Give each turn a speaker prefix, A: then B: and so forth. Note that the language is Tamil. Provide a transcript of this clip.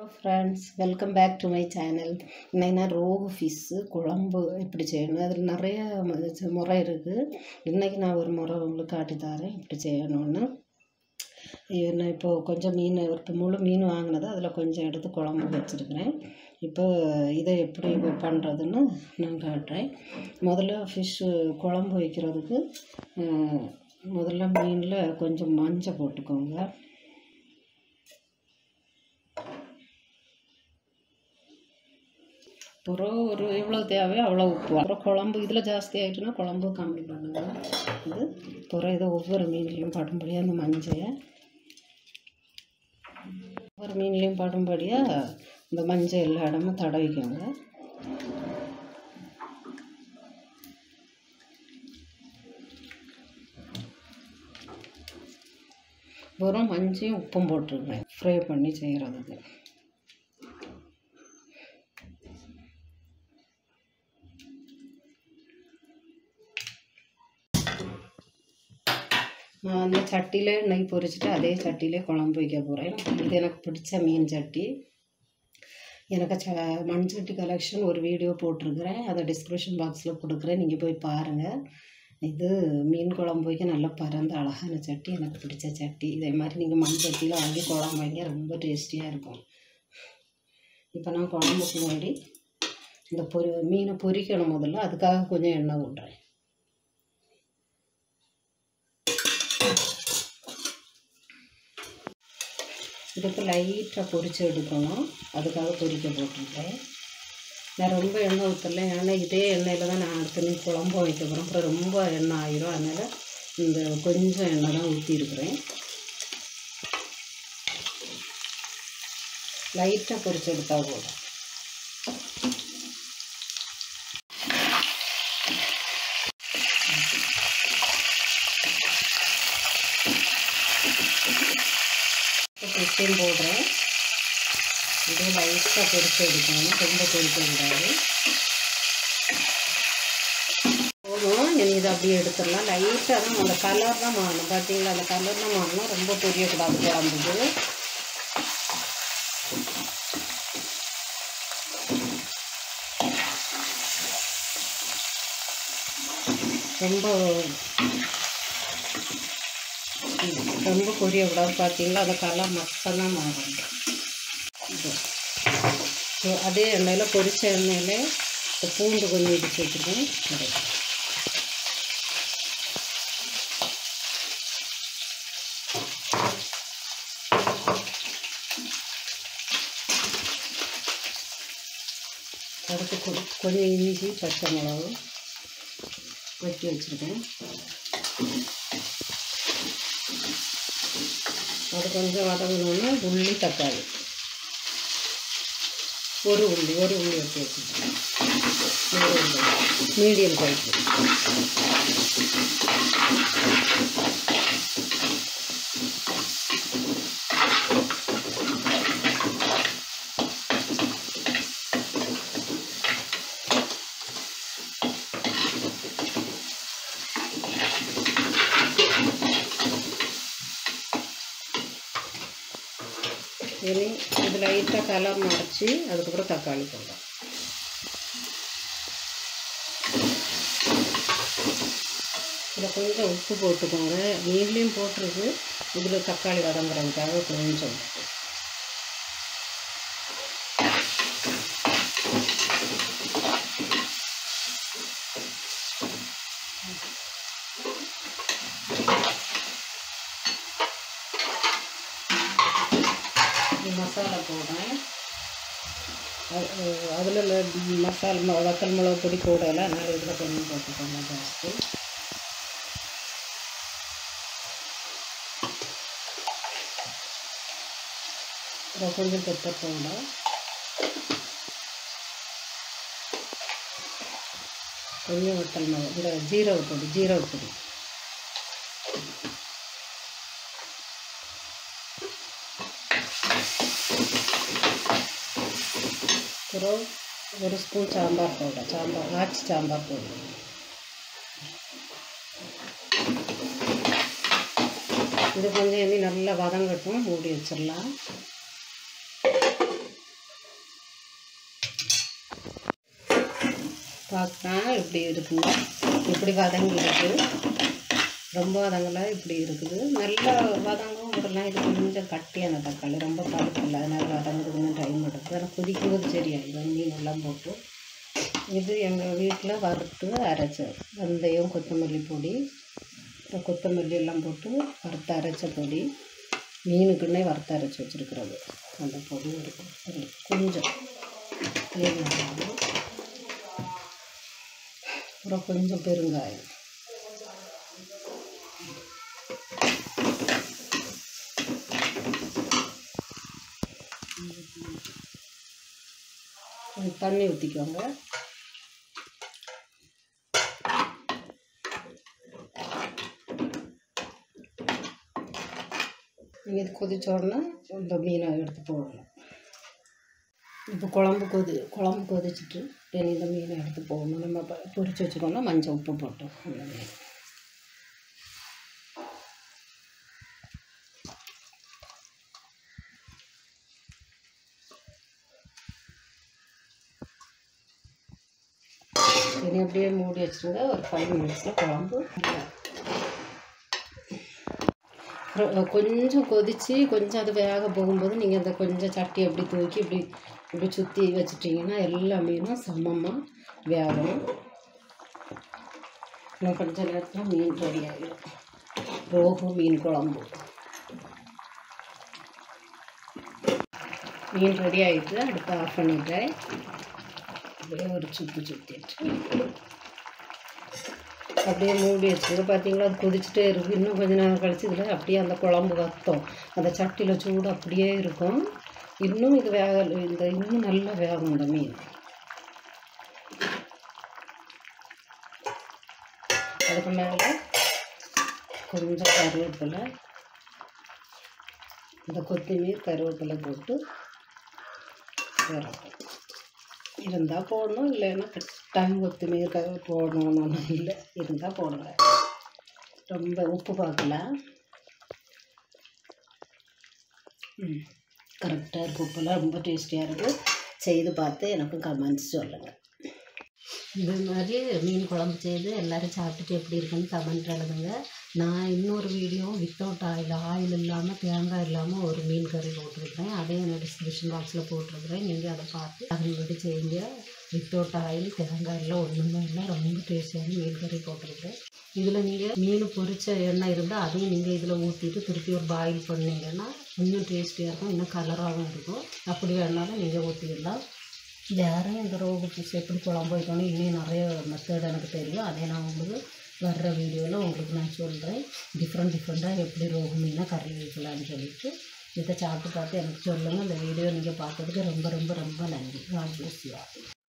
A: Friends welcome back to my channel இன்னைக்கு நான் ரோகு ஃபிஷ்ஷு குழம்பு எப்படி செய்யணும் அதில் நிறைய ம- முறை இருக்குது இன்றைக்கி நான் ஒரு முறை உங்களுக்கு காட்டி தரேன் இப்படி செய்யணும்னு இது நான் இப்போது கொஞ்சம் மீன் இப்போ முழு மீன் வாங்கினது அதில் கொஞ்சம் எடுத்து குழம்பு வச்சுருக்கிறேன் இப்போ இதை எப்படி பண்ணுறதுன்னு நான் காட்டுறேன் முதல்ல ஃபிஷ்ஷு குழம்பு வைக்கிறதுக்கு அஹ், முதல்ல மீனில் கொஞ்சம் மஞ்சள் போட்டுக்கோங்க அப்புறம் ஒரு எவ்வளோ தேவையோ அவ்வளோ உப்பு அப்புறம் குழம்பு இதில் ஜாஸ்தி ஆகிட்டுனா குழம்பு கம்மி பண்ணுங்க இது அப்புறம் இதை ஒவ்வொரு மீன்லேயும் படும்படியாக அந்த மஞ்சளை ஒவ்வொரு மீன்லேயும் படும்படியாக இந்த மஞ்சள் எல்லா இடமும் தடவிக்கோங்க வெறும் மஞ்சையும் உப்பும் போட்டுருங்க ஃப்ரை பண்ணி செய்கிறதுக்கு நான் அந்த சட்டியில் நெய் பொரிச்சிட்டு அதே சட்டியிலே குழம்பு வைக்க போகிறேன் இது எனக்கு பிடிச்ச மீன் சட்டி எனக்கு ச மண் சட்டி கலெக்ஷன் ஒரு வீடியோ போட்டிருக்கிறேன் அதை டிஸ்கிரிப்ஷன் பாக்ஸில் கொடுக்குறேன் நீங்கள் போய் பாருங்கள் இது மீன் குழம்பு வைக்க நல்ல பரந்த அழகான சட்டி எனக்கு பிடிச்ச சட்டி இதே மாதிரி நீங்கள் மண் சட்டியில் வாங்கி குழம்பு வைங்க ரொம்ப டேஸ்டியாக இருக்கும் இப்போ நான் குழம்புக்கு முன்னாடி இந்த பொரி மீனை பொரிக்கணும் முதல்ல அதுக்காக கொஞ்சம் எண்ணெய் விட்றேன் இதுக்கு லைட்டாக பொரிச்சு எடுக்கணும் அதுக்காக பொரிக்க போட்டிருக்கேன் நான் ரொம்ப எண்ணெய் ஊற்றல ஏன்னா இதே எண்ணெயில் தான் நான் அடுத்த நீ குழம்பு வைக்க போகிறேன் அப்புறம் ரொம்ப எண்ணெய் ஆயிரும் அதனால் இந்த கொஞ்சம் எண்ணெய் தான் ஊற்றிருக்கிறேன் லைட்டாக பொரிச்சு எடுத்தா போதும் ஃபிஷ்ஷையும் போடுறேன் இதே லைட்டாக பொரிச்சு எடுக்கணும் ரொம்ப பொரிக்க கூடாது போதும் இனி இதை அப்படியே எடுத்துடலாம் லைட்டாக தான் அந்த கலர் தான் மாறணும் பார்த்தீங்களா அந்த கலர் தான் மாறணும் ரொம்ப பொரியக்கூடாது குழம்புக்கு ரொம்ப ரொம்ப பொரியக்கூடாது பார்த்தீங்களா அந்த கலர் மட்டும்தான் மாறணும் இது ஸோ அதே எண்ணெயில் பொரிச்ச எண்ணெயில் இந்த பூண்டு கொஞ்சம் இடிச்சு வச்சுருக்கேன் அது அடுத்து கொ- கொஞ்சம் இஞ்சி பச்சை மிளகு வெட்டி வச்சுருக்கேன் அது கொஞ்சம் வதங்கணுன்னா உள்ளி தக்காளி ஒரு உள்ளி ஒரு உள்ளி வெட்டி வச்சுருக்கேன் ஒரு உள்ளி மீடியம் சைஸ் இனி இது லைட்டாக கலர் மறைச்சி அதுக்கப்புறம் தக்காளி போடுறோம் இதில் கொஞ்சம் உப்பு போட்டுக்கோங்க மீன்லேயும் போட்டிருக்கு இதில் தக்காளி வதங்குறதுக்காக கொஞ்சம் உப்பு. இந்த மசாலா போடுறேன் அதில் மசாலா வத்தல் மிளகு பொடி போடலை அதனால் இதில் கொஞ்சம் போட்டுக்கோங்க ஜாஸ்தி அப்புறம் கொஞ்சம் பெப்பர் பவுடர் கொஞ்சம் வத்தல் மிளகு இந்த ஜீரக பொடி ஜீரக பொடி அப்புறம் ஒரு spoon sambar powder sambar Aachi sambar powder இது கொஞ்சம் இனி நல்லா வதங்கட்டும் மூடி வச்சிடலாம் பார்க்கலாம் இப்படி இருக்குங்க இப்படி வதங்கி இருக்கு ரொம்ப வதங்கலை இப்படி இருக்குது நல்லா வதங்கும் இதெல்லாம் இது கொஞ்சம் கட்டியான தக்காளி ரொம்ப பழுப்பில்லை அதனால் வதங்குறது கொஞ்சம் டைம் எடுக்கும் ஆனால் கொதிக்கும் போது சரியாயிடும் மீன் எல்லாம் போட்டு இது எங்கள் வீட்டில் வறுத்து அரைச்ச வெந்தயம் கொத்தமல்லி பொடி அப்புறம் கொத்தமல்லி எல்லாம் போட்டு வறுத்து அரைச்ச பொடி மீனுக்குன்னே வறுத்து அரைச்சி வச்சுருக்கிறது அந்த பொடி இருக்கும் சரி கொஞ்சம் தேவையானது அப்புறம் கொஞ்சம் பெருங்காயம் கொஞ்சம் தண்ணி ஊற்றிக்கோங்க நீங்கள் இது கொதிச்ச உடனே இந்த மீனை எடுத்து போடணும் இப்போ குழம்பு கொதி குழம்பு கொதிச்சுட்டு இனி இந்த மீனை எடுத்து போடணும் நம்ம ப- பொரிச்சு வச்சுக்கோன்னா மஞ்சள் உப்பு போட்டோம் அந்த மீன் இனி அப்படியே மூடி வச்சுருங்க ஒரு ஃபைவ் மினிட்ஸில் குழம்பு அப்புறம் கொஞ்சம் கொதித்து கொஞ்சம் அது வேக போகும்போது நீங்கள் அந்த கொஞ்சம் சட்டி அப்படி தூக்கி இப்படி இப்படி சுற்றி வச்சிட்டிங்கன்னா எல்லா மீனும் சமமாக வேகணும் இன்னும் கொஞ்ச நேரத்தில் மீன் ரெடி ஆகிடும் ரோகு மீன் குழம்பு மீன் ரெடி ஆகிட்டு அடுப்பு ஆஃப் பண்ணிட்டேன் அப்படியே ஒரு சுற்றி சுற்றிட்டு அப்படியே மூடி வச்சுருங்க பார்த்தீங்களா அது கொதிச்சுட்டே இருக்குது இன்னும் கொஞ்ச நேரம் கழிச்சு இதில் அப்படியே அந்த குழம்பு வத்தம் அந்த சட்டியில் சூடு அப்படியே இருக்கும் இன்னும் இது வேக இந்த இன்னும் நல்லா வேகும் இந்த மீன் அதுக்கு மேலே கொஞ்சம் கருவேப்பிலை இந்த கொத்தமல்லி கருவேப்பிலை போட்டு இறக்கும் இருந்தால் போடணும் இல்லைன்னா டைம் கொத்தமல்லி கரு போடணும்னு இல்லை இருந்தால் போடுங்க ரொம்ப உப்பு பார்க்கலாம் ம் கரெக்டாக இருக்குது உப்பெல்லாம் ரொம்ப டேஸ்டியாக இருக்குது செய்து பார்த்து எனக்கு கமெண்ட்ஸ் சொல்லுங்கள் இது மாதிரி மீன் குழம்பு செய்து எல்லோரும் சாப்பிட்டுட்டு எப்படி இருக்குன்னு கமெண்ட் எழுதுங்க நான் இன்னொரு வீடியோ வித்தவுட் ஆயில் ஆயில் இல்லாமல் தேங்காய் இல்லாமல் ஒரு மீன் கறி போட்டிருக்கிறேன் அதையும் நான் டிஸ்கிரிப்ஷன் பாக்ஸில் போட்டிருக்கிறேன் நீங்கள் அதை பார்த்து அதன்படி செய்யுங்க வித்தவுட் ஆயில் தேங்காய் எல்லாம் ஒன்றுமே இல்லை ரொம்ப டேஸ்டியான மீன் கறி போட்டிருக்கிறேன் இதில் நீங்கள் மீன் பொரிச்ச எண்ணெய் இருந்தால் அதையும் நீங்கள் இதில் ஊற்றிட்டு திருப்பி ஒரு பாயில் பண்ணீங்கன்னா இன்னும் டேஸ்டியாக இருக்கும் இன்னும் கலராகவும் இருக்கும் அப்படி வேணாலும் நீங்கள் ஊற்றிக்கலாம் வேறு இந்த ரோகு பூச்சி எப்படி குழம்பு வைக்கணும் இன்னும் நிறைய மெத்தட் எனக்கு தெரியும் அதை நான் உங்களுக்கு வர்ற வீடியோவில் உங்களுக்கு நான் சொல்கிறேன் டிஃப்ரெண்ட் டிஃப்ரெண்ட்டாக எப்படி ரோகு மீனை கறி வைக்கலாம்னு சொல்லிட்டு இதை சாப்பிட்டு பார்த்து எனக்கு சொல்லுங்கள் இந்த வீடியோ நீங்கள் பார்த்ததுக்கு ரொம்ப ரொம்ப ரொம்ப நன்றி காட் பிளஸ் யூ